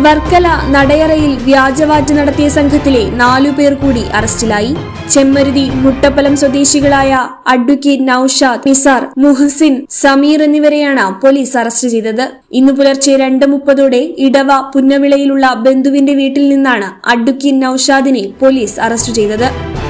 വർക്കല നടയറയിൽ വ്യാജവാറ്റ് നടത്തിയ സംഘത്തിലെ നാലു പേർ കൂടി അറസ്റ്റിലായി ചെമ്മരുതി മുട്ടപ്പലം സ്വദേശികളായ അഡ്വക്കേറ്റ് നൌഷാദ് നിസാർ മുഹസിൻ സമീർ എന്നിവരെയാണ് പോലീസ് അറസ്റ്റ് ചെയ്തത് ഇന്നു പുലർച്ചെ രണ്ട് മുപ്പതോടെ ഇടവ പുന്നവിളയിലുള്ള ബന്ധുവിന്റെ വീട്ടിൽ നിന്നാണ് അഡ്വക്കേറ്റ് നൌഷാദിനെ പോലീസ് അറസ്റ്റ് ചെയ്തത്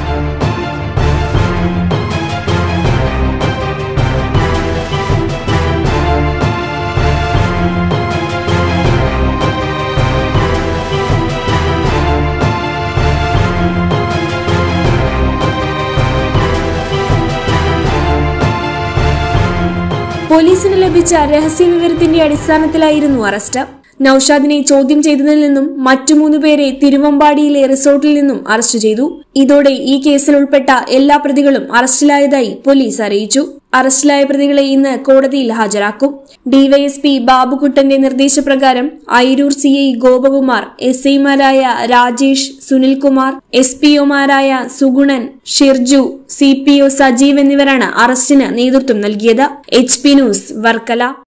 പോലീസിന് ലഭിച്ച രഹസ്യ വിവരത്തിന്റെ അടിസ്ഥാനത്തിലായിരുന്നു അറസ്റ്റ് നൌഷാദിനെ ചോദ്യം ചെയ്തതിൽ നിന്നും മറ്റു മൂന്ന് പേരെ തിരുവമ്പാടിയിലെ റിസോർട്ടിൽ നിന്നും അറസ്റ്റ് ചെയ്തു ഇതോടെ ഈ കേസിൽ ഉൾപ്പെട്ട എല്ലാ പ്രതികളും അറസ്റ്റിലായതായി പോലീസ് അറിയിച്ചു അറസ്റ്റിലായ പ്രതികളെ ഇന്ന് കോടതിയിൽ ഹാജരാക്കും ഡിവൈഎസ്പി ബാബുകുട്ടന്റെ നിർദ്ദേശപ്രകാരം Ayiroor C I Gopakumar S ഐമാരായ രാജേഷ് സുനിൽകുമാർ എസ് പി ഒമാരായ Suganan Shirju C P O Sajeev എന്നിവരാണ് അറസ്റ്റിന് നേതൃത്വം നൽകിയത് എച്ച് പി ന്യൂസ് വർക്കല